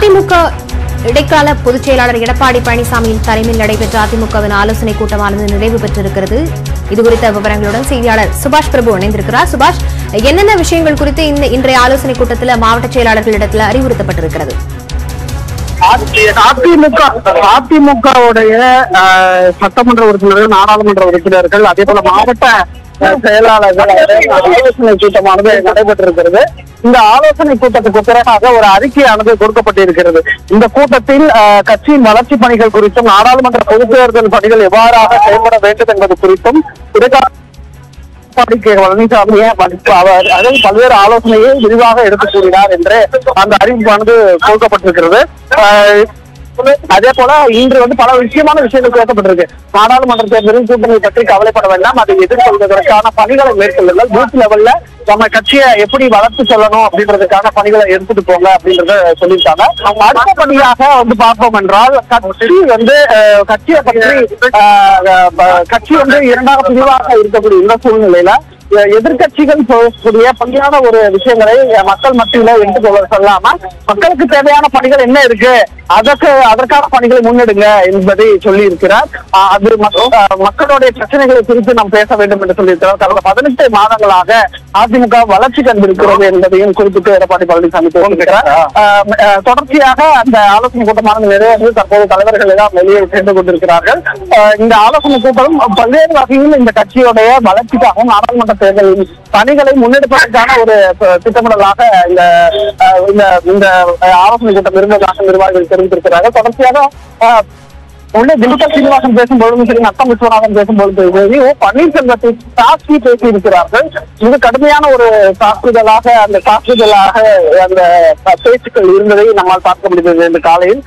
அதிமுக இடைக்கால பொதுச் செயலாளர் எடப்பாடி பழனிசாமியின் தலைமையில் நடைபெற்ற அதிமுகவின் ஆலோசனைக் கூட்டமானது நிறைவு பெற்றிருக்கிறது இதுகுறித்த விவரங்களுடன் செய்தியாளர் சுபாஷ் பிரபு இணைந்திருக்கிறார் சுபாஷ் என்னென்ன விஷயங்கள் குறித்து இந்த இன்றைய ஆலோசனைக் கூட்டத்தில் மாவட்ட செயலாளர்களிடத்தில் அறிவுறுத்தப்பட்டிருக்கிறது அதிமுக அதிமுகவுடைய அஹ், சட்டமன்ற உறுப்பினர்கள் நாடாளுமன்ற உறுப்பினர்கள் அதே போல மாவட்ட அஹ், செயலாளர்கள் ஆலோசனை கூட்டமானது நடைபெற்றிருக்கிறது இந்த ஆலோசனை கூட்டத்துக்கு பிறகாக ஒரு அறிக்கையானது கொடுக்கப்பட்டிருக்கிறது இந்த கூட்டத்தில் அஹ், கட்சியின் வளர்ச்சி பணிகள் குறித்தும் நாடாளுமன்ற பொதுத் தேர்தல் பணிகள் எவ்வாறாக செயல்பட வேண்டும் என்பது குறித்தும் இடைக்கால எடப்பாடி கே பழனிசாமியை மதிப்பு அவர் அதாவது பல்வேறு ஆலோசனையை விரிவாக எடுத்து கூறினார் என்று அந்த அறிவிப்பானது கொடுக்கப்பட்டிருக்கிறது ஆஹ் அதே போல இன்று வந்து பல முக்கியமான விஷயங்கள் பேசப்பட்டிருக்கு நாடாளுமன்ற தேர்தலில் கூட்டணி பற்றி கவலைப்பட வேண்டாம் அதை எதிர்கொள்வதற்கான பணிகளை மேற்கொள்ளுங்கள் பூத் லெவல்ல நம்ம கட்சியை எப்படி வளர்த்து செல்லணும் அப்படின்றதுக்கான பணிகளை எடுத்துட்டு போங்க அப்படின்றத சொல்லியிருக்காங்க அடுத்தபடியாக வந்து பார்த்தோம் என்றால் கட்சி வந்து அஹ், கட்சியை பற்றி அஹ், அஹ், கட்சி வந்து இரண்டாக பிரிவாக இருக்கக்கூடிய இந்த சூழ்நிலையில அஹ், எதிர்க்கட்சிகள் சொல்லக்கூடிய பணியான ஒரு விஷயங்களை அஹ், மக்கள் மத்தியில எடுத்துக்கொள்ள சொல்லாம மக்களுக்கு தேவையான பணிகள் என்ன இருக்கு அதற்கு அதற்கான பணிகளை முன்னெடுங்க என்பதை சொல்லி இருக்கிறார் அஹ், அது மக்- அஹ், மக்களுடைய பிரச்சனைகளை குறித்து நாம் பேச வேண்டும் என்று சொல்லியிருக்கிறார் கடந்த பதினெட்டு மாதங்களாக அதிமுக வளர்ச்சி கண்டிருக்கிறது என்பதையும் குறிப்பிட்டு எடப்பாடி பழனிசாமி பேசியிருக்கிறார் அஹ், அஹ், தொடர்ச்சியாக அந்த ஆலோசனை கூட்டமானது நிறைவேறது தற்போது தலைவர்கள் எல்லாம் வெளியே சேர்ந்து கொண்டிருக்கிறார்கள் அஹ், இந்த ஆலோசனை கூட்டம் பல்வேறு வகையில் இந்த கட்சியுடைய வளர்ச்சிக்காகவும் நாடாளுமன்ற தேர்தலின் பணிகளை முன்னெடுப்பதற்கான ஒரு அஹ், திட்டமிடலாக இந்த அஹ், இந்த இந்த அஹ், ஆலோசனை கூட்டம் இருந்ததாக நிர்வாகிகள் தெரிவித்திருக்கிறார்கள் தொடர்ச்சியாக அஹ், உள்ளே திண்டுக்கல் சீனிவாசன் பேசும்பொழுதும் சரி நத்தம் விஸ்வநாதன் பேசும்பொழுது சரி ஓ பன்னீர்செல்வத்தை தாக்கி பேசி இருக்கிறார்கள் இது கடுமையான ஒரு தாக்குதலாக அந்த தாக்குதலாக அந்த பேச்சுக்கள் இருந்ததை நம்மால் பார்க்க முடிந்தது இந்த காலையில்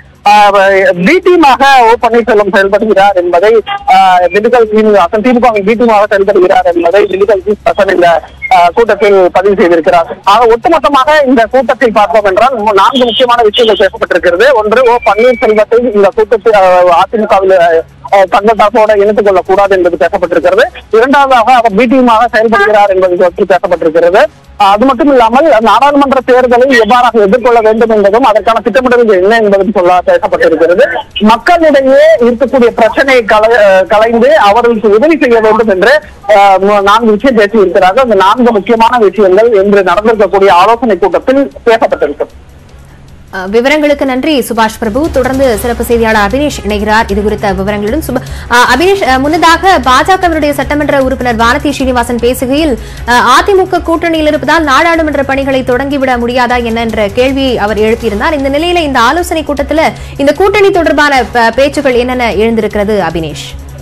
பி டீமாக ஓ பன்னீர்செல்வம் செயல்படுகிறார் என்பதை ஆஹ், திண்டுக்கல் சீனிவாசன் திமுக பி டீமாக செயல்படுகிறார் என்பதை திண்டுக்கல் சீனிவாசன் இந்த ஆஹ், கூட்டத்தில் பதிவு செய்திருக்கிறார் ஆக ஒட்டுமொத்தமாக இந்த கூட்டத்தில் பார்த்தோம் என்றால் மு- நான்கு முக்கியமான விஷயங்கள் பேசப்பட்டிருக்கிறது ஒன்று ஓ பன்னீர்செல்வத்தை இந்த கூட்டத்தில் ஆஹ், அதிமுகவில் ஆஹ், தங்கத்தாசோட இணைத்துக் கொள்ளக் கூடாது என்பது பேசப்பட்டிருக்கிறது இரண்டாவதாக அவர் பி டீமாக செயல்படுகிறார் என்பது பற்றி பேசப்பட்டிருக்கிறது ஆஹ், அது மட்டும் இல்லாமல் நாடாளுமன்ற தேர்தலை எவ்வாறாக எதிர்கொள்ள வேண்டும் என்பதும் அதற்கான திட்டமிடல்கள் என்ன என்பதும் சொல்ல பேசப்பட்டிருக்கிறது மக்களிடையே இருக்கக்கூடிய பிரச்சனையை கலை ஆஹ், கலைந்து அவர்களுக்கு உதவி செய்ய வேண்டும் என்று ஆஹ், மு- நான்கு விஷயம் பேசி இருக்கிறார்கள் அந்த நான்கு முக்கியமான விஷயங்கள் இன்று நடந்திருக்கக்கூடிய ஆலோசனை கூட்டத்தில் பேசப்பட்டிருக்கிறது அஹ், விவரங்களுக்கு நன்றி சுபாஷ் பிரபு தொடர்ந்து சிறப்பு செய்தியாளர் அபினேஷ் இணைகிறார் இது குறித்த விவரங்களுடன் சுப- அஹ், அபினேஷ் அஹ், முன்னதாக பாஜகவினுடைய சட்டமன்ற உறுப்பினர் வானதி ஸ்ரீனிவாசன் பேசுகையில் அஹ், அதிமுக கூட்டணியில் இருப்பதால் நாடாளுமன்ற பணிகளை தொடங்கிவிட முடியாதா என்ன என்ற கேள்வியை அவர் எழுப்பியிருந்தார் இந்த நிலையில இந்த ஆலோசனை கூட்டத்தில் இந்த கூட்டணி தொடர்பான ப- பேச்சுக்கள் என்னென்ன எழுந்திருக்கிறது அபினேஷ்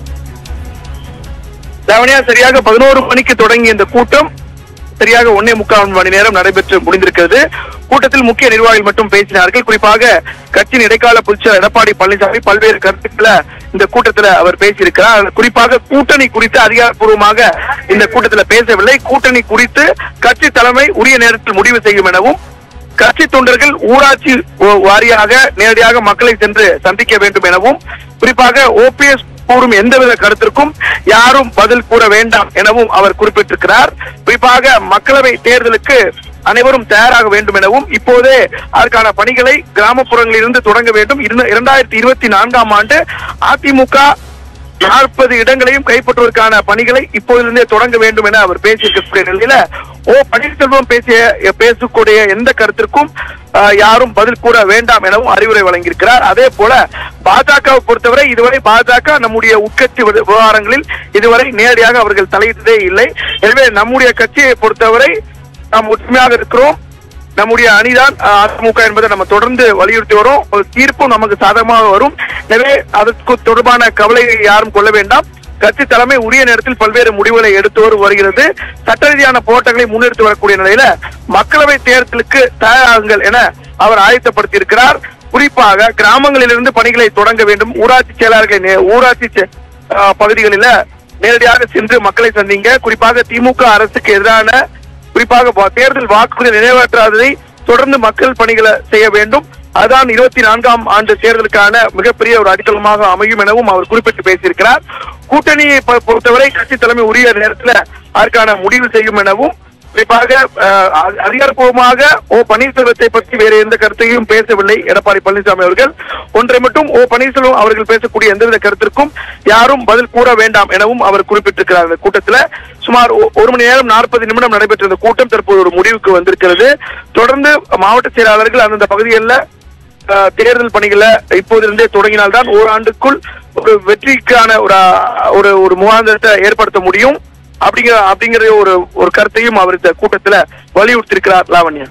லாவண்யா சரியாக பதினோரு மணிக்கு தொடங்கிய இந்த கூட்டம் சரியாக ஒன்னே முக்கால் மணி நேரம் நடைபெற்று முடிந்திருக்கிறது கூட்டத்தில் முக்கிய நிர்வாகிகள் மட்டும் பேசினார்கள் குறிப்பாக கட்சியின் இடைக்கால பொதுச்செயலர் எடப்பாடி பழனிசாமி பல்வேறு கருத்துக்களை இந்த கூட்டத்தில் அவர் பேசியிருக்கிறார் அதில் குறிப்பாக கூட்டணி குறித்து அதிகாரப்பூர்வமாக இந்த கூட்டத்தில் பேசவில்லை கூட்டணி குறித்து கட்சி தலைமை உரிய நேரத்தில் முடிவு செய்யும் எனவும் கட்சி தொண்டர்கள் ஊராட்சி வ- வாரியாக நேரடியாக மக்களை சென்று சந்திக்க வேண்டும் எனவும் குறிப்பாக ஓபிஎஸ் கூறும் எந்தவித கருத்திற்கும் யாரும் பதில் கூற வேண்டாம் எனவும் அவர் குறிப்பிட்டிருக்கிறார் குறிப்பாக மக்களவை தேர்தலுக்கு அனைவரும் தயாராக வேண்டும் எனவும் இப்போதே அதற்கான பணிகளை கிராமப்புறங்களில் இருந்து தொடங்க வேண்டும் இரு- இரண்டாயிரத்தி இருபத்தி நான்காம் ஆண்டு அதிமுக நாற்பது இடங்களையும் கைப்பற்றுவதற்கான பணிகளை இப்போதிலிருந்தே தொடங்க வேண்டும் என அவர் பேசியிருக்கக்கூடிய நிலையில ஓ பன்னீர்செல்வம் பேசிய பேசக்கூடிய எந்த கருத்திற்கும் ஆஹ், யாரும் பதில் கூற வேண்டாம் எனவும் அறிவுரை வழங்கியிருக்கிறார் அதே போல பாஜகவை பொறுத்தவரை இதுவரை பாஜக நம்முடைய உட்கட்சி விவ- விவகாரங்களில் இதுவரை நேரடியாக அவர்கள் தலையிட்டதே இல்லை எனவே நம்முடைய கட்சியை பொறுத்தவரை நாம் ஒற்றுமையாக இருக்கிறோம் நம்முடைய அணிதான் அஹ், அதிமுக என்பதை நம்ம தொடர்ந்து வலியுறுத்தி வரோம் ஒரு தீர்ப்பும் நமக்கு சாதகமாக வரும் எனவே அதற்கு தொடர்பான கவலையை யாரும் கொள்ள வேண்டாம் கட்சி தலைமை உரிய நேரத்தில் பல்வேறு முடிவுகளை எடுத்து வரு- வருகிறது சட்ட ரீதியான போராட்டங்களை முன்னெடுத்து வரக்கூடிய நிலையில மக்களவை தேர்தலுக்கு தயாராகுங்கள் என அவர் ஆயத்தப்படுத்தி இருக்கிறார் குறிப்பாக கிராமங்களிலிருந்து பணிகளை தொடங்க வேண்டும் ஊராட்சி செயலாளர்களை நே- ஊராட்சி செ- அஹ், பகுதிகளில நேரடியாக சென்று மக்களை சந்திங்க குறிப்பாக திமுக அரசுக்கு எதிரான குறிப்பாக வா- தேர்தல் வாக்குறுதி நிறைவேற்றாததை தொடர்ந்து மக்கள் பணிகளை செய்ய வேண்டும் அதுதான் இருபத்தி நான்காம் ஆண்டு தேர்தலுக்கான மிகப்பெரிய ஒரு அடித்தளமாக அமையும் எனவும் அவர் குறிப்பிட்டு பேசியிருக்கிறார் கூட்டணியை பொ- பொறுத்தவரை கட்சி தலைமை உரிய நேரத்தில் அதற்கான முடிவு செய்யும் எனவும் குறிப்பாக அஹ், அ- அதிகாரப்பூர்வமாக ஓ பன்னீர்செல்வத்தை பற்றி வேறு எந்த கருத்தையும் பேசவில்லை எடப்பாடி பழனிசாமி அவர்கள் ஒன்றை மட்டும் ஓ பன்னீர்செல்வம் அவர்கள் பேசக்கூடிய எந்தவித கருத்திற்கும் யாரும் பதில் கூற வேண்டாம் எனவும் அவர் குறிப்பிட்டிருக்கிறார் இந்த கூட்டத்தில் சுமார் ஒ- ஒரு மணி நேரம் நாற்பது நிமிடம் நடைபெற்ற இந்த கூட்டம் தற்போது ஒரு முடிவுக்கு வந்திருக்கிறது தொடர்ந்து மாவட்ட செயலாளர்கள் அந்தந்த பகுதிகளில் அஹ், தேர்தல் பணிகளை இப்போதிருந்தே தொடங்கினால்தான் ஓராண்டுக்குள் ஒரு வெற்றிக்கான ஒரு அஹ், ஒரு ஒரு முகாந்திரத்தை ஏற்படுத்த முடியும் அப்படிங்கிற அப்படிங்கிற ஒரு ஒரு கருத்தையும் அவர் இந்த கூட்டத்துல வலியுறுத்தியிருக்கிறார் லாவண்யா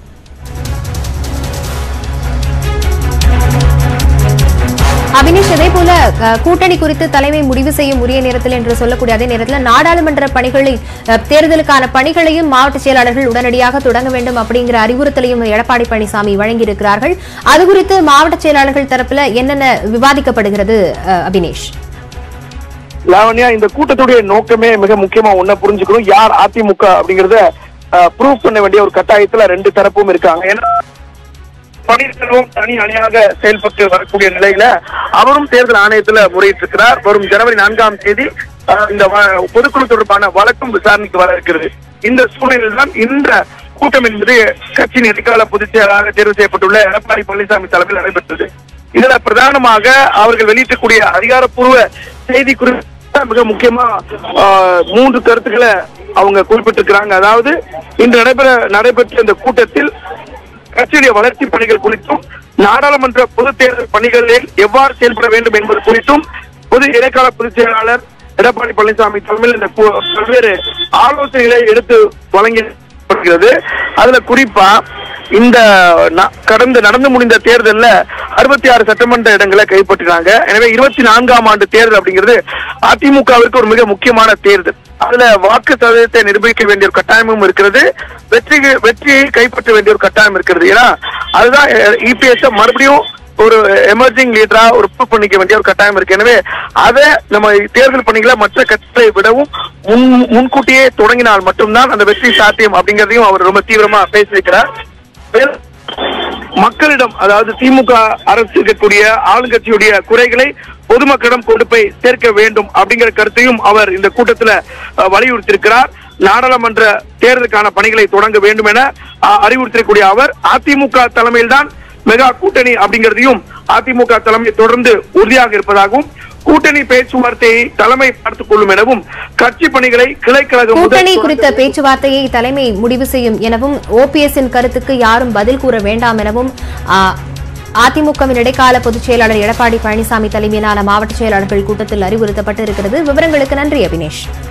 அபினேஷ் அதே போல அஹ், கூட்டணி குறித்து தலைமை முடிவு செய்யும் உரிய நேரத்தில் என்று சொல்லக்கூடிய அதே நேரத்தில் நாடாளுமன்ற பணிகளை அஹ், தேர்தலுக்கான பணிகளையும் மாவட்ட செயலாளர்கள் உடனடியாக தொடங்க வேண்டும் அப்படிங்கிற அறிவுறுத்தலையும் எடப்பாடி பழனிசாமி வழங்கியிருக்கிறார்கள் அது குறித்து மாவட்ட செயலாளர்கள் தரப்புல என்னென்ன விவாதிக்கப்படுகிறது அஹ், அபினேஷ் லாவண்யா இந்த கூட்டத்துடைய நோக்கமே மிக முக்கியமா ஒண்ண புரிஞ்சுக்கணும் யார் அதிமுக அப்படிங்கறத ப்ரூவ் பண்ண வேண்டிய ஒரு கட்டாயத்துல ரெண்டு தரப்பும் இருக்காங்க ஏன்னா பன்னீர்செல்வம் தனி அணியாக செயல்பட்டு வரக்கூடிய நிலையில அவரும் தேர்தல் ஆணையத்துல முறையிட்டிருக்கிறார் வரும் ஜனவரி நான்காம் தேதி அஹ், இந்த வ- பொதுக்குழு தொடர்பான வழக்கும் விசாரணைக்கு வர இருக்கிறது இந்த சூழ்நிலையில் தான் இந்த கூட்டம் என்பது கட்சியின் இடைக்கால பொதுச் செயலாளராக தேர்வு செய்யப்பட்டுள்ள எடப்பாடி பழனிசாமி தலைமையில் நடைபெற்றது இதுல பிரதானமாக அவர்கள் வெளியிட்டக்கூடிய அதிகாரப்பூர்வ செய்தி குறித்த மிக முக்கியமா ஆஹ், மூன்று கருத்துக்களை அவங்க குறிப்பிட்டிருக்கிறாங்க அதாவது இன்று நடைபெற நடைபெற்ற இந்த கூட்டத்தில் கட்சியுடைய வளர்ச்சி பணிகள் குறித்தும் நாடாளுமன்ற பொது தேர்தல் பணிகளில் எவ்வாறு செயல்பட வேண்டும் என்பது குறித்தும் பொது இடைக்கால பொதுச் செயலாளர் எடப்பாடி பழனிசாமி தலைமையில் இந்த கு- பல்வேறு ஆலோசனைகளை எடுத்து வழங்கப்படுகிறது அதுல குறிப்பா இந்த ந- கடந்த நடந்து முடிந்த தேர்தல்ல அறுபத்தி ஆறு சட்டமன்ற இடங்களை கைப்பற்றினாங்க எனவே இருபத்தி நான்காம் ஆண்டு தேர்தல் அப்படிங்கிறது அதிமுகவிற்கு ஒரு மிக முக்கியமான தேர்தல் அதுல வாக்கு சதவீதத்தை நிரூபிக்க வேண்டிய ஒரு கட்டாயமும் இருக்கிறது வெற்றி வெற்றியை கைப்பற்ற வேண்டிய ஒரு கட்டாயம் இருக்கிறது ஏன்னா அதுதான் இபிஎஸ் மறுபடியும் ஒரு எமர்ஜிங் லீடரா ஒரு ப்ரூவ் பண்ணிக்க வேண்டிய ஒரு கட்டாயம் இருக்கு எனவே அதை நம்ம தேர்தல் பணிகளை மற்ற கட்சிகளை விடவும் முன் முன்கூட்டியே தொடங்கினால் மட்டும்தான் அந்த வெற்றி சாத்தியம் அப்படிங்கறதையும் அவர் ரொம்ப தீவிரமா பேசியிருக்கிறார் மேலும் மக்களிடம் அதாவது திமுக அரசு இருக்கக்கூடிய ஆளுங்கட்சியுடைய குறைகளை பொதுமக்களிடம் கொண்டு போய் சேர்க்க வேண்டும் அப்படிங்கிற கருத்தையும் அவர் இந்த கூட்டத்துல அஹ், வலியுறுத்தியிருக்கிறார் நாடாளுமன்ற தேர்தலுக்கான பணிகளை தொடங்க வேண்டும் என அஹ், அறிவுறுத்திருக்கக்கூடிய அவர் அதிமுக தலைமையில்தான் மெகா கூட்டணி அப்படிங்கிறதையும் அதிமுக தலைமை தொடர்ந்து உறுதியாக இருப்பதாகவும் கூட்டணி பேச்சுவார்த்தையை தலைமை பார்த்துக் கொள்ளும் எனவும் கட்சி பணிகளை கிளைக்கழகம் முதல் கூட்டணி குறித்த பேச்சுவார்த்தையை தலைமை முடிவு செய்யும் எனவும் ஓபிஎஸ்ஸின் கருத்துக்கு யாரும் பதில் கூற வேண்டாம் எனவும் ஆ, அதிமுகவின் இடைக்கால பொதுச் செயலாளர் எடப்பாடி பழனிசாமி தலைமையிலான மாவட்ட செயலாளர்கள் கூட்டத்தில் அறிவுறுத்தப்பட்டு இருக்கிறது விவரங்களுக்கு நன்றி அபினேஷ்